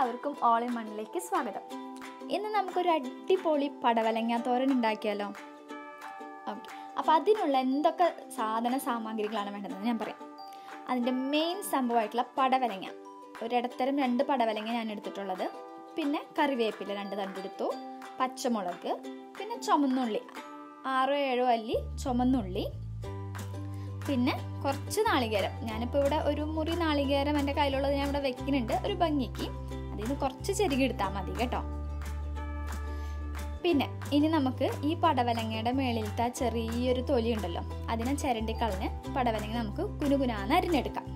എല്ലാവർക്കും all in മണ്ണിലേക്ക് സ്വാഗതം ഇന്ന് നമുക്കൊരു അടിപൊളി പടവലങ്ങ തോരൻ ഉണ്ടാക്കിയാലോ ഓക്കെ അപ്പോൾ അതിനുള്ള എന്തൊക്കെ സാധന സാമഗ്രികളാണ് വേണ്ടതെന്ന് ഞാൻ പറയാം അതിൻ്റെ മെയിൻ സംഭവമായിട്ടുള്ള പടവലങ്ങ ഒരിടത്തരം രണ്ട് പടവലങ്ങ ഞാൻ എടുത്തിട്ടുള്ളത് പിന്നെ കറിവേപ്പില രണ്ട് തണ്ടെടുത്തു പച്ചമുളക് പിന്നെ ചുമന്നുള്ളി ആറോ ഏഴോ അല്ലി ചുമന്നുള്ളി പിന്നെ കുറച്ച് നാളികേരം ഞാനിപ്പോൾ ഇവിടെ ഒരു മുറി നാളികേരം എൻ്റെ കയ്യിലുള്ളത് ഞാൻ ഇവിടെ വെക്കുന്നുണ്ട് ഒരു ഭംഗിക്ക് അതിൽ നിന്ന് കുറച്ച് ചെരുകി എടുത്താൽ മതി കേട്ടോ പിന്നെ ഇനി നമുക്ക് ഈ പടവലങ്ങയുടെ മേളിലത്തെ ആ ചെറിയൊരു തൊലി ഉണ്ടല്ലോ അതിനെ ചിരണ്ടി കളഞ്ഞ് പടവലങ്ങ നമുക്ക് കുനുകുനാന്ന് അരിഞ്ഞെടുക്കാം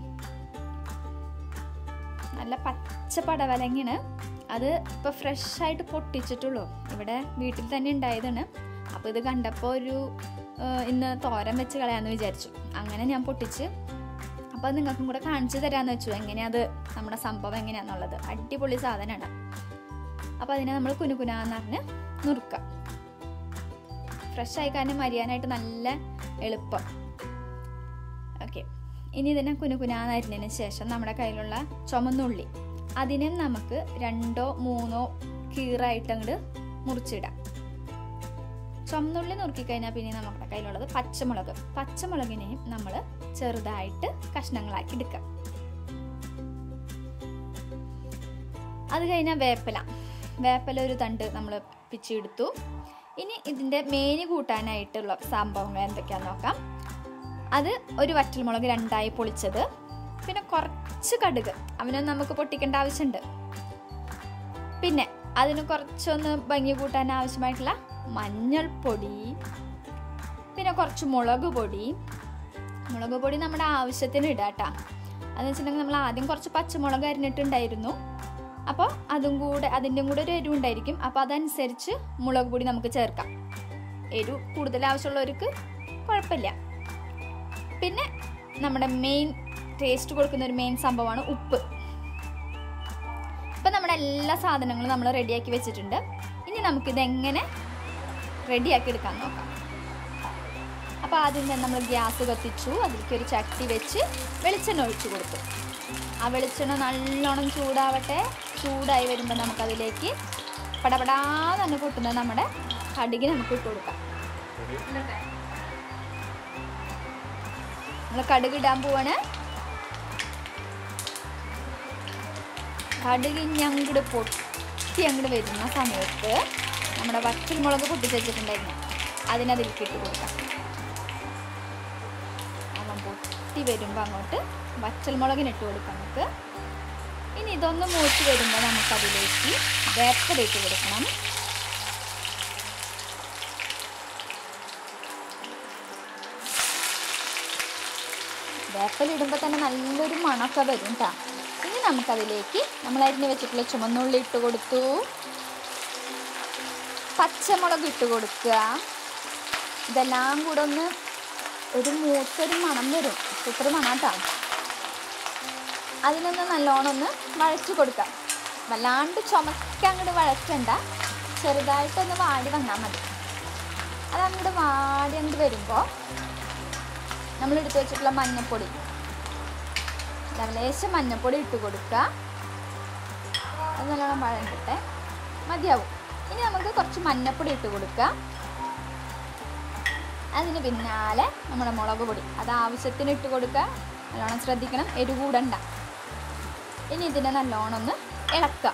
നല്ല പച്ച പടവലങ്ങയാണ് അത് ഇപ്പോൾ ഫ്രഷ് ആയിട്ട് പൊട്ടിച്ചിട്ടുള്ളൂ ഇവിടെ വീട്ടിൽ തന്നെ ഉണ്ടായതാണ് അപ്പോൾ ഇത് കണ്ടപ്പോൾ ഒരു ഏഹ്, ഇന്ന് തോരൻ വെച്ച് കളയാമെന്ന് വിചാരിച്ചു അങ്ങനെ ഞാൻ പൊട്ടിച്ച് അപ്പോൾ നിങ്ങൾക്കും കൂടെ കാണിച്ചു തരാമെന്ന് വെച്ചു എങ്ങനെയത് നമ്മുടെ സംഭവം എങ്ങനെയാണെന്നുള്ളത് അടിപൊളി സാധനമാണ് അപ്പോൾ അതിനെ നമ്മൾ കുനുകുനാന്ന് പറഞ്ഞ് നുറുക്കാം ഫ്രഷ് ആയി കാരണം മരിയാനായിട്ട് നല്ല എളുപ്പം ഓക്കെ ഇനി ഇതിനെ കുനുകുനാന്ന് അരിഞ്ഞതിന് ശേഷം നമ്മുടെ കയ്യിലുള്ള ചുമന്നുള്ളി അതിനെ നമുക്ക് രണ്ടോ മൂന്നോ കീറായിട്ട് അങ്ങോട്ട് മുറിച്ചിടാം ചുമന്നുള്ളി നുറുക്കി കഴിഞ്ഞാൽ പിന്നെ നമ്മുടെ കയ്യിലുള്ളത് പച്ചമുളക് പച്ചമുളകിനെയും നമ്മൾ ചെറുതായിട്ട് കഷ്ണങ്ങളാക്കി എടുക്കാം അത് കഴിഞ്ഞാൽ വേപ്പില വേപ്പില ഒരു തണ്ട് നമ്മൾ പിച്ചെടുത്തു ഇനി ഇതിൻ്റെ മേനി കൂട്ടാനായിട്ടുള്ള സംഭവങ്ങൾ എന്തൊക്കെയാണെന്ന് നോക്കാം അത് ഒരു വറ്റൽമുളക് രണ്ടായി പൊളിച്ചത് പിന്നെ കുറച്ച് കടുക് അവനെ നമുക്ക് പൊട്ടിക്കേണ്ട ആവശ്യമുണ്ട് പിന്നെ അതിന് കുറച്ചൊന്ന് ഭംഗി കൂട്ടാൻ ആവശ്യമായിട്ടുള്ള മഞ്ഞൾപ്പൊടി പിന്നെ കുറച്ച് മുളക് പൊടി മുളക് പൊടി നമ്മുടെ ആവശ്യത്തിന് ഇടാട്ടാ അതെന്ന് വെച്ചിട്ടുണ്ടെങ്കിൽ നമ്മൾ ആദ്യം കുറച്ച് പച്ചമുളക് അരിഞ്ഞിട്ടുണ്ടായിരുന്നു അപ്പോൾ അതും കൂടെ അതിൻ്റെയും കൂടെ ഒരു എരിവ് ഉണ്ടായിരിക്കും അപ്പോൾ അതനുസരിച്ച് മുളക് പൊടി നമുക്ക് ചേർക്കാം എരിവ് കൂടുതൽ ആവശ്യമുള്ളവർക്ക് കുഴപ്പമില്ല പിന്നെ നമ്മുടെ മെയിൻ ടേസ്റ്റ് കൊടുക്കുന്ന ഒരു മെയിൻ സംഭവമാണ് ഉപ്പ് ഇപ്പം നമ്മുടെ എല്ലാ സാധനങ്ങളും നമ്മൾ റെഡിയാക്കി വെച്ചിട്ടുണ്ട് ഇനി നമുക്കിതെങ്ങനെ റെഡിയാക്കി എടുക്കാൻ നോക്കാം അപ്പോൾ ആദ്യം തന്നെ നമ്മൾ ഗ്യാസ് കത്തിച്ചു അതിലേക്ക് ഒരു ചട്ടി വെച്ച് വെളിച്ചെണ്ണ ഒഴിച്ചു കൊടുത്തു ആ വെളിച്ചെണ്ണ നല്ലോണം ചൂടാവട്ടെ ചൂടായി വരുമ്പോൾ നമുക്കതിലേക്ക് പടപടാ തന്നെ പൊട്ടുന്ന നമ്മുടെ കടുകി നമുക്ക് ഇട്ട് കൊടുക്കാം നമ്മൾ കടുക് ഇടാൻ പോവാണ് കടുക് ഇനി അങ്ങോട്ട് പൊട്ടി അങ്ങോട്ട് വരുന്ന സമയത്ത് നമ്മുടെ വറ്റൽമുളക് പൊട്ടിച്ച് വെച്ചിട്ടുണ്ടായിരുന്നു അതിനതിലേക്ക് ഇട്ട് കൊടുക്കാം അവൻ പൊട്ടി വരുമ്പോൾ അങ്ങോട്ട് വറ്റൽമുളകിന് ഇട്ട് കൊടുക്കാം നമുക്ക് ഇനി ഇതൊന്ന് മൂത്ത് വരുമ്പോൾ നമുക്കതിലേക്ക് വേപ്പല ഇട്ട് കൊടുക്കണം വേപ്പല ഇടുമ്പോൾ തന്നെ നല്ലൊരു മണമൊക്കെ വരും കേട്ടോ ഇനി നമുക്കതിലേക്ക് നമ്മൾ അരിഞ്ഞ് വെച്ചിട്ടുള്ള ചുമന്നുള്ളി ഇട്ട് കൊടുത്തു പച്ചമുളക് ഇട്ട് കൊടുക്കുക ഇതെല്ലാം കൂടെ ഒന്ന് ഒരു മൂത്തൊരു മണം വരും സൂപ്പർ മണാട്ടോ അതിനൊന്ന് നല്ലോണം ഒന്ന് വഴച്ചു കൊടുക്കാം വല്ലാണ്ട് ചുമക്കാൻ അങ്ങോട്ട് വഴറ്റണ്ട ചെറുതായിട്ടൊന്ന് വാടി വന്നാൽ മതി അതങ്ങോട്ട് വാടി അങ്ങോട്ട് വരുമ്പോൾ നമ്മൾ എടുത്തു വെച്ചിട്ടുള്ള മഞ്ഞൾപ്പൊടി ലേശം മഞ്ഞൾപ്പൊടി ഇട്ട് കൊടുക്കുക അത് നല്ലോണം വഴണ്ടിട്ടെ മതിയാവും ഇനി നമുക്ക് കുറച്ച് മഞ്ഞൾപ്പൊടി ഇട്ട് കൊടുക്കുക അതിന് പിന്നാലെ നമ്മുടെ മുളക് പൊടി അത് ആവശ്യത്തിന് ഇട്ട് കൊടുക്കുക നല്ലോണം ശ്രദ്ധിക്കണം എരിവ് കൂടണ്ട ഇനി ഇതിനെ നല്ലോണം ഒന്ന് ഇളക്കുക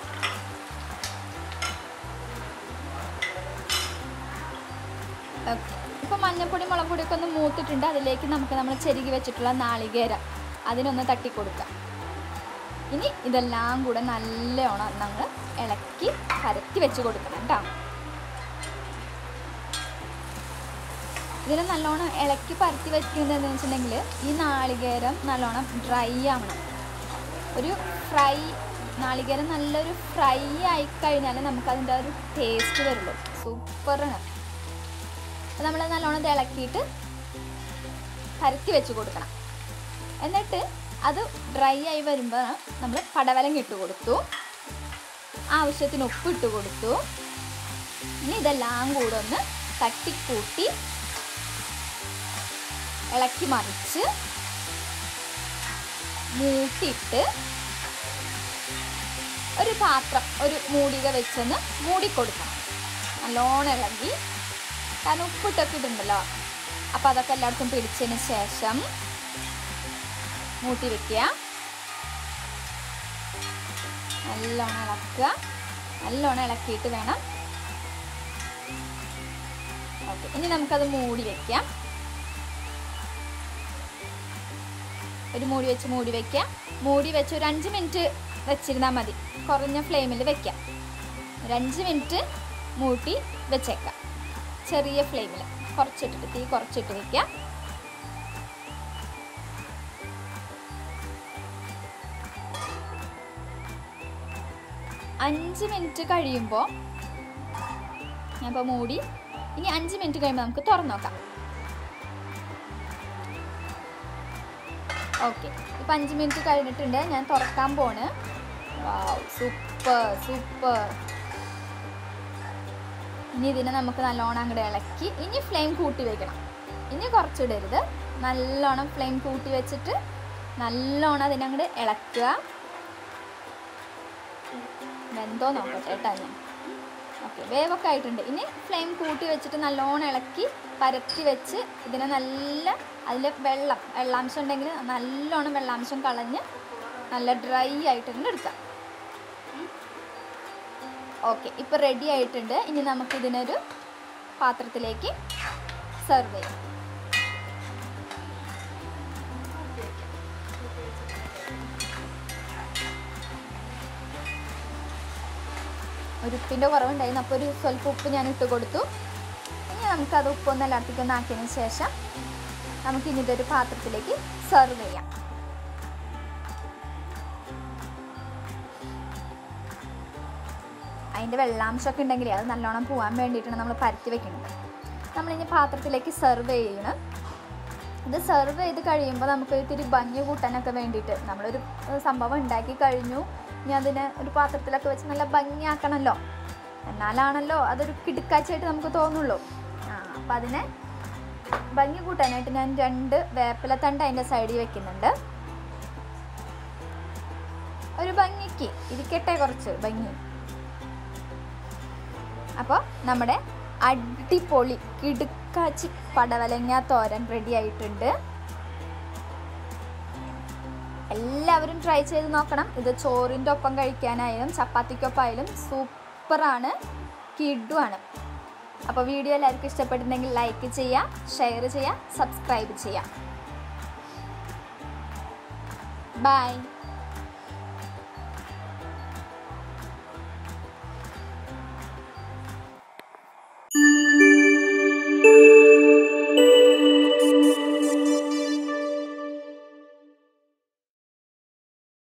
ഓക്കെ ഇപ്പോൾ മഞ്ഞൾപ്പൊടി മുളക് പൊടിയൊക്കെ ഒന്ന് മൂത്തിട്ടുണ്ട് അതിലേക്ക് നമുക്ക് നമ്മൾ ചെരുകി വെച്ചിട്ടുള്ള നാളികേരം അതിനൊന്ന് തട്ടിക്കൊടുക്കാം ഇനി ഇതെല്ലാം കൂടെ നല്ലോണം നമ്മൾ ഇളക്കി പരത്തി വെച്ച് കൊടുക്കണം കേട്ടോ ഇതിനെ നല്ലോണം ഇളക്കി പരത്തി വെക്കുന്നത് എന്താണെന്ന് വെച്ചിട്ടുണ്ടെങ്കിൽ ഈ നാളികേരം നല്ലോണം ഡ്രൈ ആവണം ഒരു ഫ്രൈ നാളികേരം നല്ലൊരു ഫ്രൈ ആയി കഴിഞ്ഞാൽ നമുക്ക് അതിൻ്റെ ഒരു ടേസ്റ്റ് വരുള്ളൂ സൂപ്പറാണ് നമ്മൾ നല്ലോണം ഇത് ഇളക്കിയിട്ട് പരത്തി വെച്ച് കൊടുക്കണം എന്നിട്ട് അത് ഡ്രൈ ആയി വരുമ്പോൾ നമ്മൾ പടവലങ്ങ ഇട്ട് കൊടുത്തു ആവശ്യത്തിന് ഉപ്പ് ഇട്ട് കൊടുത്തു ഇനി ഇതെല്ലാം കൂടെ ഒന്ന് തട്ടിക്കൂട്ടി ഇളക്കി മറിച്ച് മൂട്ടിയിട്ട് ഒരു പാത്രം ഒരു മൂടിക വെച്ചൊന്ന് മൂടിക്കൊടുക്കണം നല്ലോണം ഇളകി കാരണം ഉപ്പിട്ടൊക്കെ ഇടുണ്ടല്ലോ അപ്പോൾ അതൊക്കെ എല്ലായിടത്തും പിടിച്ചതിന് ശേഷം മൂട്ടി വെക്കുക നല്ലോണം ഇളക്കുക നല്ലോണം ഇളക്കിയിട്ട് വേണം ഓക്കെ ഇനി നമുക്കത് മൂടി വെക്കാം ഒരു മൂടി വെച്ച് മൂടി വെക്കാം മൂടി വെച്ച് ഒരു അഞ്ച് മിനിറ്റ് വെച്ചിരുന്നാൽ മതി കുറഞ്ഞ ഫ്ലെയിമിൽ വെക്കാം ഒരു അഞ്ച് മിനിറ്റ് മൂട്ടി വെച്ചേക്കാം ചെറിയ ഫ്ലെയിമിൽ കുറച്ചിട്ടിട്ട് തീ കുറച്ചിട്ട് വെക്കാം അഞ്ച് മിനിറ്റ് കഴിയുമ്പോൾ ഞാൻ ഇപ്പോൾ മൂടി ഇനി അഞ്ച് മിനിറ്റ് കഴിയുമ്പോൾ നമുക്ക് തുറന്നു നോക്കാം ഓക്കെ ഇപ്പം അഞ്ച് മിനിറ്റ് കഴിഞ്ഞിട്ടുണ്ട് ഞാൻ തുറക്കാൻ പോണ് സൂപ്പർ സൂപ്പർ ഇനി ഇതിനെ നമുക്ക് നല്ലോണം അങ്ങോട്ട് ഇളക്കി ഇനി ഫ്ലെയിം കൂട്ടി വെക്കണം ഇനി കുറച്ചിടരുത് നല്ലോണം ഫ്ലെയിം കൂട്ടി വെച്ചിട്ട് നല്ലോണം അതിനങ്ങോട്ട് ഇളക്കുക വെന്തോ നോക്കട്ടെ കേട്ടോ ഞാൻ ഓക്കെ വേവൊക്കെ ആയിട്ടുണ്ട് ഇനി ഫ്ലെയിം കൂട്ടി വെച്ചിട്ട് നല്ലോണം ഇളക്കി പരത്തി വെച്ച് ഇതിനെ നല്ല അതിൽ വെള്ളം വെള്ളാംശം ഉണ്ടെങ്കിൽ നല്ലോണം വെള്ളാംശം കളഞ്ഞ് നല്ല ഡ്രൈ ആയിട്ടുണ്ട് എടുക്കാം ഓക്കെ ഇപ്പോൾ റെഡി ആയിട്ടുണ്ട് ഇനി നമുക്കിതിനൊരു പാത്രത്തിലേക്ക് സെർവ് ചെയ്യാം ഒരു ഉപ്പിൻ്റെ കുറവുണ്ടായിരുന്നു അപ്പോൾ ഒരു സ്വല്പം ഉപ്പ് ഞാൻ ഇട്ട് കൊടുത്തു ഇനി നമുക്കത് ഉപ്പൊന്ന് എല്ലാത്തേക്കും ഒന്ന് ആക്കിയതിന് ശേഷം നമുക്കിനി ഇതൊരു പാത്രത്തിലേക്ക് സെർവ് ചെയ്യാം അതിൻ്റെ വെള്ളാംശമൊക്കെ ഉണ്ടെങ്കിൽ അത് നല്ലോണം പോകാൻ വേണ്ടിയിട്ടാണ് നമ്മൾ പരത്തി വെക്കുന്നത് നമ്മളിനി പാത്രത്തിലേക്ക് സെർവ് ചെയ്യണം ഇത് സെർവ് ചെയ്ത് കഴിയുമ്പോൾ നമുക്ക് ഇത്തിരി ഭംഗി കൂട്ടാനൊക്കെ വേണ്ടിയിട്ട് നമ്മളൊരു ഏഹ്, സംഭവം ഉണ്ടാക്കി കഴിഞ്ഞു ഇനി അതിനെ ഒരു പാത്രത്തിലൊക്കെ വെച്ച് നല്ല ഭംഗിയാക്കണമല്ലോ എന്നാലാണല്ലോ അതൊരു കിടുക്കാച്ചായിട്ട് നമുക്ക് തോന്നുള്ളൂ ആ അപ്പം അതിനെ ഭംഗി കൂട്ടാനായിട്ട് ഞാൻ രണ്ട് വേപ്പിലത്തണ്ട് അതിൻ്റെ സൈഡിൽ വെക്കുന്നുണ്ട് ഒരു ഭംഗിക്ക് ഇരിക്കട്ടെ കുറച്ച് ഭംഗി അപ്പോൾ നമ്മുടെ അടിപൊളി കിടുക്കാച്ചി പടവലങ്ങ തോരൻ റെഡി ആയിട്ടുണ്ട് എല്ലാവരും ട്രൈ ചെയ്ത് നോക്കണം ഇത് ചോറിൻ്റെ ഒപ്പം കഴിക്കാനായാലും ചപ്പാത്തിക്കൊപ്പം ആയാലും സൂപ്പറാണ് കിഡുമാണ് അപ്പോൾ വീഡിയോ എല്ലാവർക്കും ഇഷ്ടപ്പെട്ടിട്ടുണ്ടെങ്കിൽ ലൈക്ക് ചെയ്യുക ഷെയർ ചെയ്യുക സബ്സ്ക്രൈബ് ചെയ്യുക ബൈ